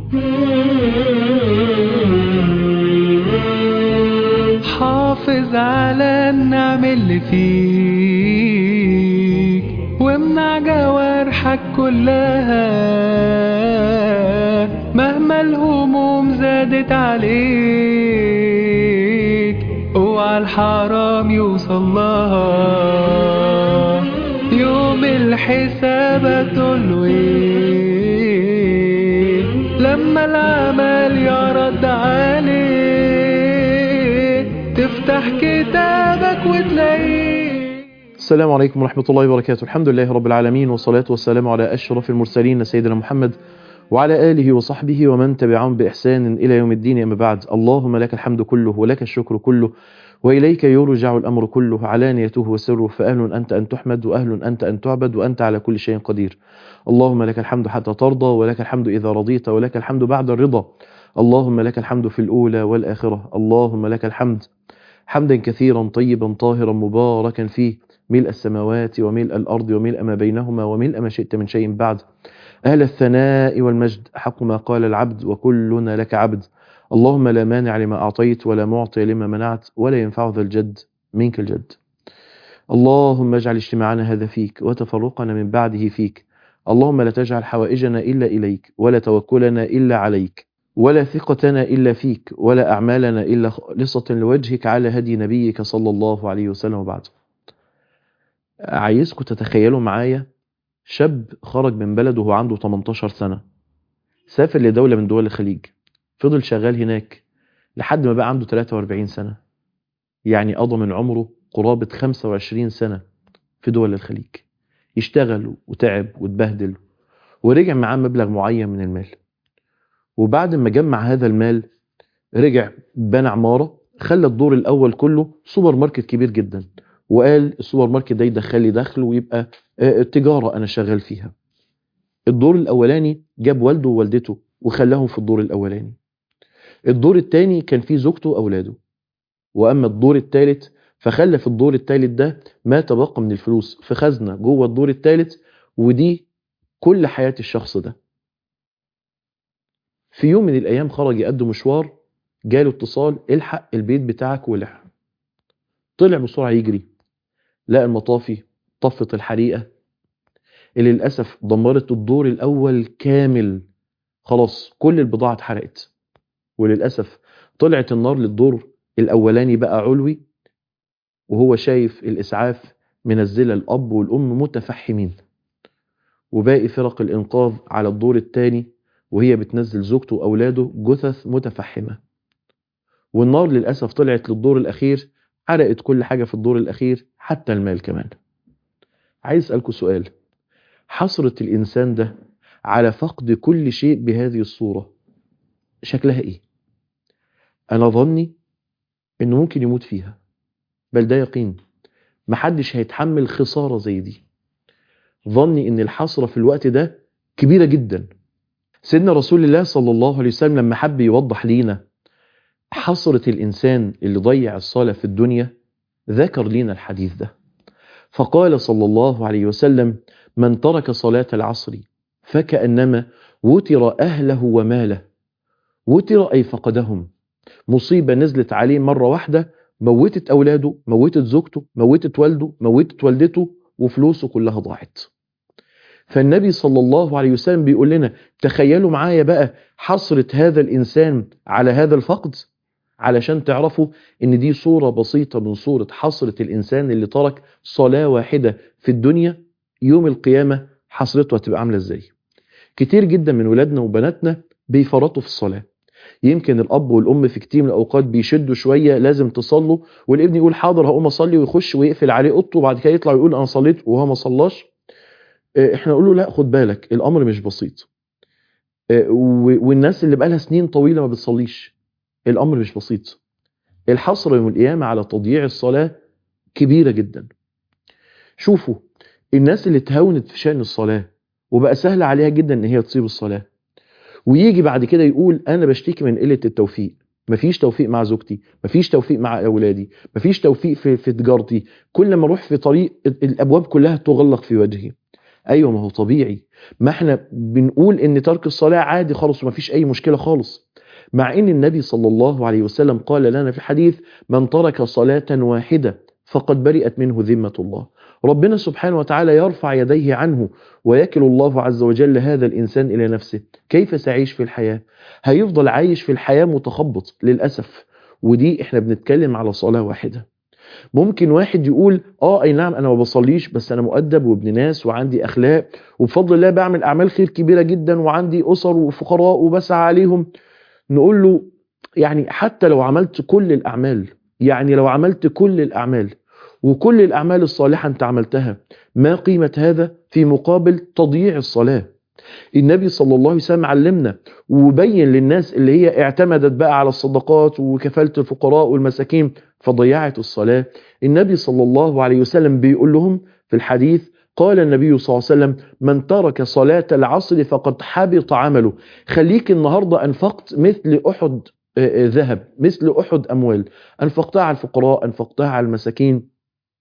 حافظ على النعم اللي فيك وامنع جوارحك كلها مهما الهموم زادت عليك اوعى الحرام يوصل لها يوم الحساب هتقوله ايه لما العمل يرد عليك تفتح كتابك وتلاقيه السلام عليكم ورحمة الله وبركاته الحمد لله رب العالمين والصلاة والسلام على أشرف المرسلين سيدنا محمد وعلى آله وصحبه ومن تبعهم بإحسان إلى يوم الدين أما بعد اللهم لك الحمد كله ولك الشكر كله وإليك يرجع الأمر كله علانيته وسره فأهل أنت أن تحمد وأهل أنت أن تعبد وأنت على كل شيء قدير اللهم لك الحمد حتى ترضى ولك الحمد إذا رضيت ولك الحمد بعد الرضا اللهم لك الحمد في الأولى والآخرة اللهم لك الحمد حمدا كثيرا طيبا طاهرا مباركا فيه ملء السماوات وملء الأرض وملء ما بينهما وملء ما شئت من شيء بعد أهل الثناء والمجد حق ما قال العبد وكلنا لك عبد اللهم لا مانع لما أعطيت ولا معطي لما منعت ولا ينفع ذا الجد منك الجد اللهم اجعل اجتماعنا هذا فيك وتفرقنا من بعده فيك اللهم لا تجعل حوائجنا إلا إليك ولا توكلنا إلا عليك ولا ثقتنا إلا فيك ولا أعمالنا إلا خالصة لوجهك على هدي نبيك صلى الله عليه وسلم وبعد عايزكم تتخيلوا معايا شاب خرج من بلده وهو عنده 18 سنة سافر لدولة من دول الخليج فضل شغال هناك لحد ما بقى عنده 43 سنة يعني قضى من عمره قرابة 25 سنة في دول الخليج يشتغل وتعب وتبهدل ورجع معاه مبلغ معين من المال وبعد ما جمع هذا المال رجع بنى عمارة خلى الدور الأول كله سوبر ماركت كبير جدا وقال السوبر ماركت ده يدخل لي دخل ويبقى تجارة أنا شغال فيها الدور الأولاني جاب والده ووالدته وخلاهم في الدور الأولاني الدور الثاني كان فيه زوجته وأولاده وأما الدور الثالث فخلى في الدور الثالث ده ما تبقى من الفلوس في خزنة جوه الدور الثالث ودي كل حياة الشخص ده في يوم من الأيام خرج يقدم مشوار جاله اتصال الحق البيت بتاعك ولع طلع بسرعة يجري لقى المطافي طفت الحريقة اللي للأسف دمرت الدور الأول كامل خلاص كل البضاعة اتحرقت وللأسف طلعت النار للدور الأولاني بقى علوي وهو شايف الإسعاف منزلة الأب والأم متفحمين وباقي فرق الإنقاذ على الدور الثاني وهي بتنزل زوجته وأولاده جثث متفحمة والنار للأسف طلعت للدور الأخير حرقت كل حاجة في الدور الأخير حتى المال كمان عايز أسألكوا سؤال حصرة الإنسان ده على فقد كل شيء بهذه الصورة شكلها إيه؟ أنا ظني إنه ممكن يموت فيها بل ده يقين محدش هيتحمل خسارة زي دي ظني إن الحسرة في الوقت ده كبيرة جدا سيدنا رسول الله صلى الله عليه وسلم لما حب يوضح لينا حسرة الإنسان اللي ضيع الصلاة في الدنيا ذكر لنا الحديث ده فقال صلى الله عليه وسلم من ترك صلاة العصر فكأنما وتر أهله وماله وتر أي فقدهم مصيبة نزلت عليه مرة واحدة موتت أولاده موتت زوجته موتت والده موتت والدته وفلوسه كلها ضاعت فالنبي صلى الله عليه وسلم بيقول لنا تخيلوا معايا بقى حسرة هذا الإنسان على هذا الفقد علشان تعرفوا ان دي صورة بسيطة من صورة حسرة الإنسان اللي ترك صلاة واحدة في الدنيا يوم القيامة حسرته هتبقى عاملة ازاي كتير جدا من ولادنا وبناتنا بيفرطوا في الصلاة يمكن الأب والأم في كتير من الأوقات بيشدوا شوية لازم تصلوا والابن يقول حاضر هقوم أصلي ويخش ويقفل عليه أوضته وبعد كده يطلع ويقول أنا صليت وهو ما صلاش احنا نقول له لا خد بالك الأمر مش بسيط والناس اللي بقالها سنين طويلة ما بتصليش الأمر مش بسيط الحصر يوم القيامة على تضييع الصلاة كبيرة جدا شوفوا الناس اللي تهاونت في شأن الصلاة وبقى سهل عليها جدا ان هي تصيب الصلاة ويجي بعد كده يقول انا بشتكي من قلة التوفيق مفيش توفيق مع زوجتي مفيش توفيق مع اولادي مفيش توفيق في, في تجارتي كل ما اروح في طريق الابواب كلها تغلق في وجهي ايوه ما هو طبيعي ما احنا بنقول ان ترك الصلاه عادي خالص وما فيش اي مشكله خالص مع ان النبي صلى الله عليه وسلم قال لنا في الحديث من ترك صلاه واحده فقد برئت منه ذمه الله ربنا سبحانه وتعالى يرفع يديه عنه ويكل الله عز وجل هذا الانسان الى نفسه كيف سيعيش في الحياه هيفضل عايش في الحياه متخبط للاسف ودي احنا بنتكلم على صلاه واحده ممكن واحد يقول اه اي نعم انا ما بصليش بس انا مؤدب وابن ناس وعندي اخلاق وبفضل الله بعمل اعمال خير كبيره جدا وعندي اسر وفقراء وبسعى عليهم نقول له يعني حتى لو عملت كل الاعمال يعني لو عملت كل الاعمال وكل الاعمال الصالحه انت عملتها ما قيمه هذا في مقابل تضييع الصلاه النبي صلى الله عليه وسلم علمنا وبين للناس اللي هي اعتمدت بقى على الصدقات وكفاله الفقراء والمساكين فضيعت الصلاه النبي صلى الله عليه وسلم بيقول لهم في الحديث قال النبي صلى الله عليه وسلم من ترك صلاة العصر فقد حبط عمله خليك النهاردة أنفقت مثل أحد آه، آه، ذهب مثل أحد أموال أنفقتها على الفقراء أنفقتها على المساكين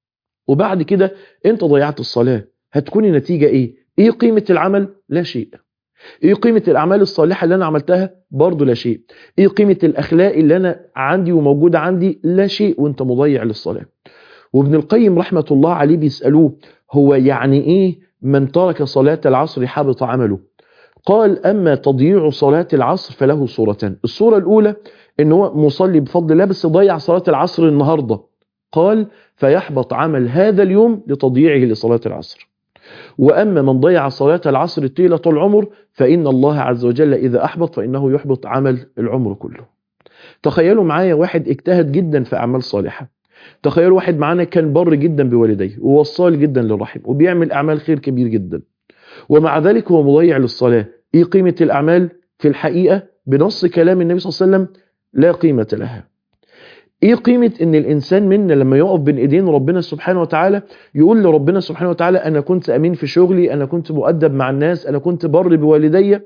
وبعد كده أنت ضيعت الصلاة هتكون النتيجة إيه؟ إيه قيمة العمل؟ لا شيء ايه قيمة الاعمال الصالحة اللي انا عملتها برضه لا شيء ايه قيمة الاخلاق اللي انا عندي وموجودة عندي لا شيء وانت مضيع للصلاة وابن القيم رحمة الله عليه بيسألوه هو يعني ايه من ترك صلاة العصر حبط عمله قال اما تضييع صلاة العصر فله صورتان الصورة الاولى ان هو مصلي بفضل الله بس ضيع صلاة العصر النهاردة قال فيحبط عمل هذا اليوم لتضييعه لصلاة العصر وأما من ضيع صلاة العصر طيلة العمر فإن الله عز وجل إذا أحبط فإنه يحبط عمل العمر كله تخيلوا معايا واحد اجتهد جدا في أعمال صالحة تخيلوا واحد معانا كان بر جدا بوالديه ووصال جدا للرحم وبيعمل أعمال خير كبير جدا ومع ذلك هو مضيع للصلاة إيه قيمة الأعمال في الحقيقة بنص كلام النبي صلى الله عليه وسلم لا قيمة لها ايه قيمة ان الانسان منا لما يقف بين ايدين ربنا سبحانه وتعالى يقول لربنا سبحانه وتعالى انا كنت امين في شغلي انا كنت مؤدب مع الناس انا كنت بر بوالدي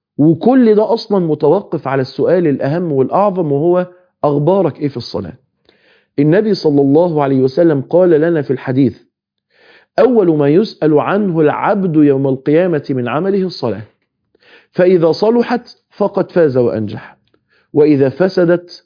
وكل ده اصلا متوقف على السؤال الاهم والاعظم وهو اخبارك ايه في الصلاة النبي صلى الله عليه وسلم قال لنا في الحديث اول ما يسأل عنه العبد يوم القيامة من عمله الصلاة فاذا صلحت فقد فاز وانجح واذا فسدت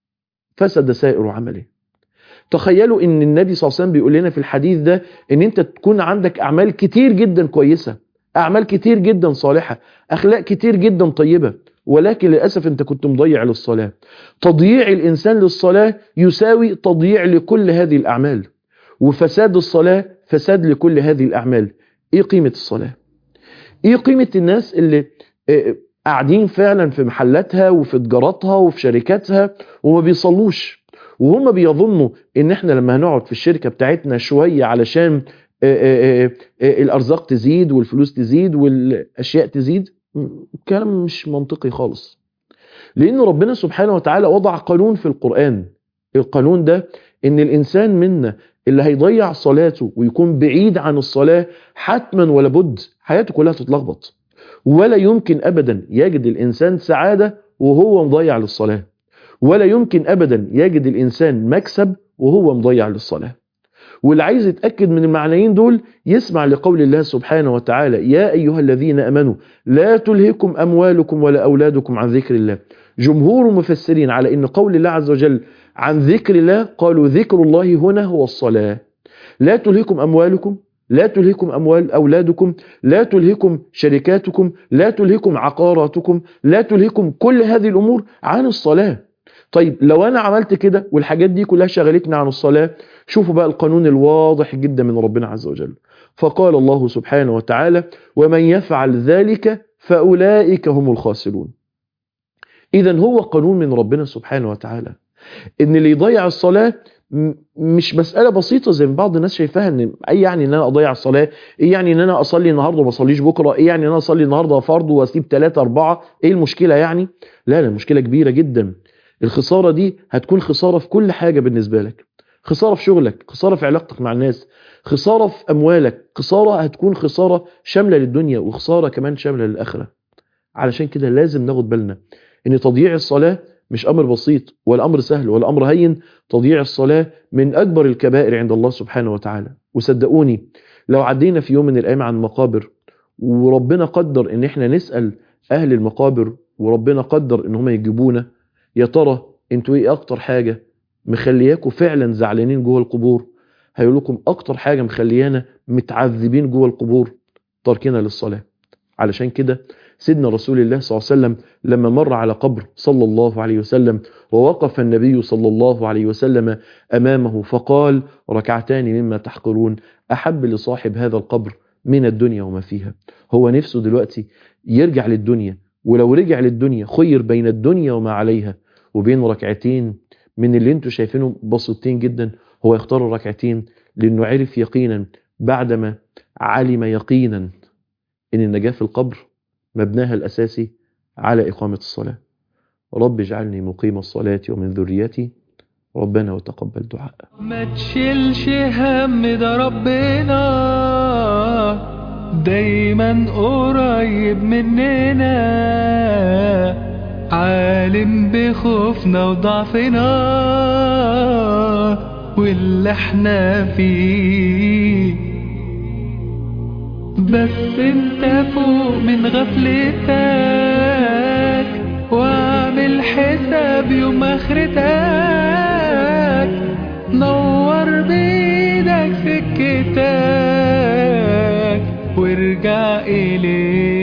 فسد سائر عمله تخيلوا ان النبي صلى الله عليه وسلم بيقول لنا في الحديث ده ان انت تكون عندك اعمال كتير جدا كويسة اعمال كتير جدا صالحة اخلاق كتير جدا طيبة ولكن للأسف انت كنت مضيع للصلاة تضييع الانسان للصلاة يساوي تضييع لكل هذه الاعمال وفساد الصلاة فساد لكل هذه الاعمال ايه قيمة الصلاة ايه قيمة الناس اللي آه، قاعدين فعلا في محلاتها وفي تجاراتها وفي شركاتها وما بيصلوش وهم بيظنوا ان احنا لما هنقعد في الشركة بتاعتنا شوية علشان آه، آه، آه، الارزاق تزيد والفلوس تزيد والاشياء تزيد كلام مش منطقي خالص لان ربنا سبحانه وتعالى وضع قانون في القرآن القانون ده ان الانسان منا اللي هيضيع صلاته ويكون بعيد عن الصلاة حتما ولا بد حياته كلها تتلخبط ولا يمكن ابدا يجد الانسان سعادة وهو مضيع للصلاة ولا يمكن ابدا يجد الانسان مكسب وهو مضيع للصلاة واللي عايز يتأكد من المعنيين دول يسمع لقول الله سبحانه وتعالى يا أيها الذين أمنوا لا تلهكم أموالكم ولا أولادكم عن ذكر الله جمهور المفسرين على أن قول الله عز وجل عن ذكر الله قالوا ذكر الله هنا هو الصلاة لا تلهكم أموالكم لا تلهكم أموال أولادكم لا تلهكم شركاتكم لا تلهكم عقاراتكم لا تلهكم كل هذه الأمور عن الصلاة طيب لو أنا عملت كده والحاجات دي كلها شغلتني عن الصلاة شوفوا بقى القانون الواضح جدا من ربنا عز وجل فقال الله سبحانه وتعالى ومن يفعل ذلك فأولئك هم الخاسرون إذا هو قانون من ربنا سبحانه وتعالى إن اللي يضيع الصلاة م- مش مسألة بسيطة زي ما بعض الناس شايفاها ان ايه يعني ان انا اضيع الصلاة ايه يعني ان انا اصلي النهاردة وما اصليش بكرة ايه يعني ان انا اصلي النهاردة فرض واسيب ثلاثة اربعة ايه المشكلة يعني لا لا المشكلة كبيرة جدا الخسارة دي هتكون خسارة في كل حاجة بالنسبة لك خسارة في شغلك خسارة في علاقتك مع الناس خسارة في أموالك خسارة هتكون خسارة شاملة للدنيا وخسارة كمان شاملة للآخرة علشان كده لازم ناخد بالنا ان تضييع الصلاة مش أمر بسيط ولا أمر سهل ولا أمر هين تضييع الصلاة من أكبر الكبائر عند الله سبحانه وتعالى وصدقوني لو عدينا في يوم من الايام عن مقابر وربنا قدر ان احنا نسال اهل المقابر وربنا قدر ان هم يجيبونا يا ترى انتوا ايه اكتر حاجه مخلياكوا فعلا زعلانين جوه القبور هيقول لكم اكتر حاجه مخليانا متعذبين جوه القبور تركنا للصلاه علشان كده سيدنا رسول الله صلى الله عليه وسلم لما مر على قبر صلى الله عليه وسلم ووقف النبي صلى الله عليه وسلم امامه فقال ركعتان مما تحقرون احب لصاحب هذا القبر من الدنيا وما فيها هو نفسه دلوقتي يرجع للدنيا ولو رجع للدنيا خير بين الدنيا وما عليها وبين ركعتين من اللي انتوا شايفينهم بسيطين جدا هو يختار الركعتين لانه عرف يقينا بعدما علم يقينا ان النجاة في القبر مبناها الاساسي على اقامة الصلاة رب اجعلني مقيم الصلاة ومن ذريتي ربنا وتقبل دعاء ما تشيلش هم ده ربنا دايما قريب مننا عالم بخوفنا وضعفنا واللي احنا فيه بس انت فوق من غفلتك واعمل حساب يوم اخرتك نور بيدك سكتك وارجع اليه